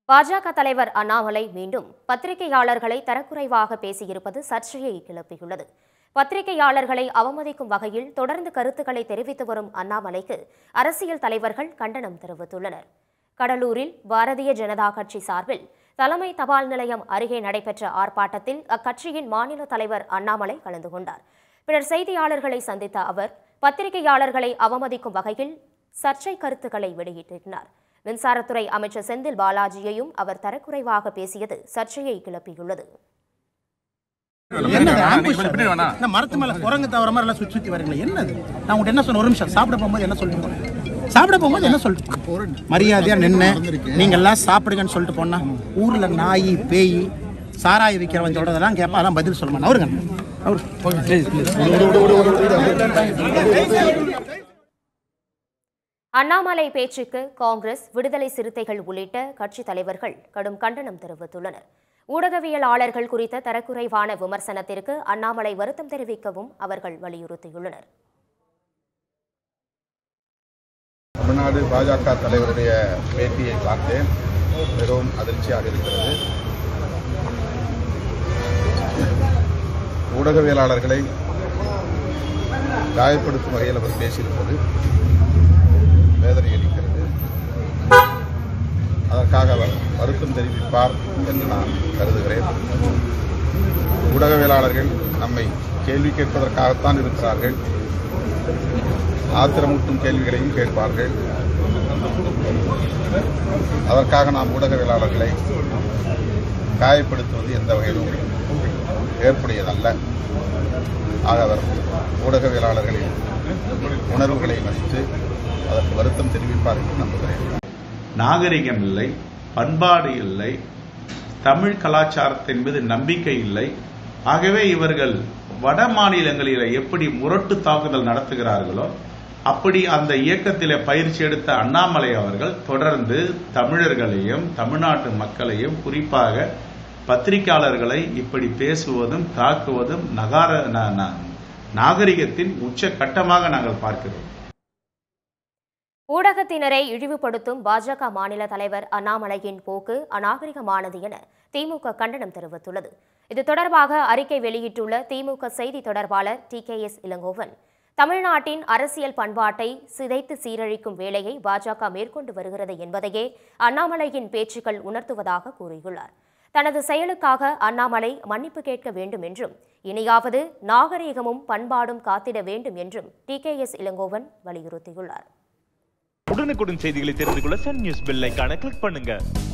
பாஜக தலைவர் அண்ணாமலை மீண்டும் பத்திரிகையாளர்களை தரக்குறைவாக பேசியிருப்பது சர்ச்சையை கிளப்பியுள்ளது பத்திரிகையாளர்களை அவமதிக்கும் வகையில் தொடர்ந்து கருத்துக்களை தெரிவித்து வரும் அண்ணாமலைக்கு அரசியல் தலைவர்கள் கண்டனம் தெரிவித்துள்ளனர் கடலூரில் பாரதிய ஜனதா கட்சி சார்பில் தலைமை தபால் நிலையம் அருகே நடைபெற்ற ஆர்ப்பாட்டத்தில் அக்கட்சியின் மாநில தலைவர் அண்ணாமலை கலந்து கொண்டார் பின்னர் செய்தியாளர்களை சந்தித்த அவர் பத்திரிகையாளர்களை அவமதிக்கும் வகையில் சர்ச்சை கருத்துக்களை வெளியிட்டிருந்தார் மின்சாரத்துறை அமைச்சர் செந்தில் பாலாஜியையும் அவர் தரக்குறைவாக பேசியது சர்ச்சையை கிளப்பியுள்ளது என்னது ambush அது? இந்த மரத்து மேல குரங்கு தவிர மாதிரி எல்லாம் சுத்தி சுத்தி வரீங்களா என்னது நான் உங்கள்கிட்ட என்ன சொன்ன ஒரு நிமிஷம் சாப்பிட போகும்போது என்ன சொல்லிட்டு போனேன் சாப்பிட போகும்போது என்ன சொல்லிட்டு மரியாதையா நின்று நீங்க எல்லாம் சாப்பிடுங்கன்னு சொல்லிட்டு போனா ஊர்ல நாய் பேய் சாராய விற்கிறவன் சொல்றதெல்லாம் கேட்பா அதெல்லாம் பதில் சொல்ல மாட்டேன் அவருங்க அவரு அண்ணாமலை பேச்சுக்கு காங்கிரஸ் விடுதலை சிறுத்தைகள் உள்ளிட்ட கட்சித் தலைவர்கள் கடும் கண்டனம் தெரிவித்துள்ளனர் ஊடகவியலாளர்கள் குறித்த தரக்குறைவான விமர்சனத்திற்கு அண்ணாமலை வருத்தம் தெரிவிக்கவும் அவர்கள் வலியுறுத்தியுள்ளனர் தமிழ்நாடு பாஜக தலைவருடைய பேட்டியை பார்த்தேன் மிகவும் அதிர்ச்சியாக இருக்கிறது ஊடகவியலாளர்களை காயப்படுத்தும் வகையில் அவர் பேசியிருப்பது வேதனை அளிக்கிறது அதற்காக அவர் வருத்தம் தெரிவிப்பார் என்று நான் கருதுகிறேன் ஊடகவியலாளர்கள் நம்மை கேள்வி கேட்பதற்காகத்தான் இருக்கிறார்கள் ஆத்திரமூட்டும் கேள்விகளையும் கேட்பார்கள் அதற்காக நாம் ஊடகவியலாளர்களை காயப்படுத்துவது எந்த வகையிலும் ஏற்புடையதல்ல ஆக அவர் ஊடகவியலாளர்களின் உணர்வுகளை மதித்து அதற்கு வருத்தம் தெரிவிப்பார் என்று நம்புகிறேன் நாகரிகம் இல்லை பண்பாடு இல்லை தமிழ் கலாச்சாரத்தின் மீது நம்பிக்கை இல்லை ஆகவே இவர்கள் வட மாநிலங்களில் எப்படி முரட்டு தாக்குதல் நடத்துகிறார்களோ அப்படி அந்த இயக்கத்திலே பயிற்சி எடுத்த அண்ணாமலை அவர்கள் தொடர்ந்து தமிழர்களையும் தமிழ்நாட்டு மக்களையும் குறிப்பாக பத்திரிகையாளர்களை இப்படி பேசுவதும் தாக்குவதும் நகார ந- ந- நாகரிகத்தின் உச்ச கட்டமாக நாங்கள் பார்க்கிறோம் ஊடகத்தினரை இழிவுபடுத்தும் பாஜக மாநில தலைவர் அண்ணாமலையின் போக்கு அநாகரிகமானது என திமுக கண்டனம் தெரிவித்துள்ளது இது தொடர்பாக அறிக்கை வெளியிட்டுள்ள திமுக செய்தி தொடர்பாளர் டி கே எஸ் இளங்கோவன் தமிழ்நாட்டின் அரசியல் பண்பாட்டை சிதைத்து சீரழிக்கும் வேலையை பாஜக மேற்கொண்டு வருகிறது என்பதையே அண்ணாமலையின் பேச்சுக்கள் உணர்த்துவதாக கூறியுள்ளார் தனது செயலுக்காக அண்ணாமலை மன்னிப்பு கேட்க வேண்டும் என்றும் இனியாவது நாகரீகமும் பண்பாடும் காத்திட வேண்டும் என்றும் டி கே எஸ் இளங்கோவன் வலியுறுத்தியுள்ளார் உடனுக்குடன் செய்திகளை தெரிந்து கொள்ள சன் நியூஸ் பெல் ஐகானை கிளிக் பண்ணுங்க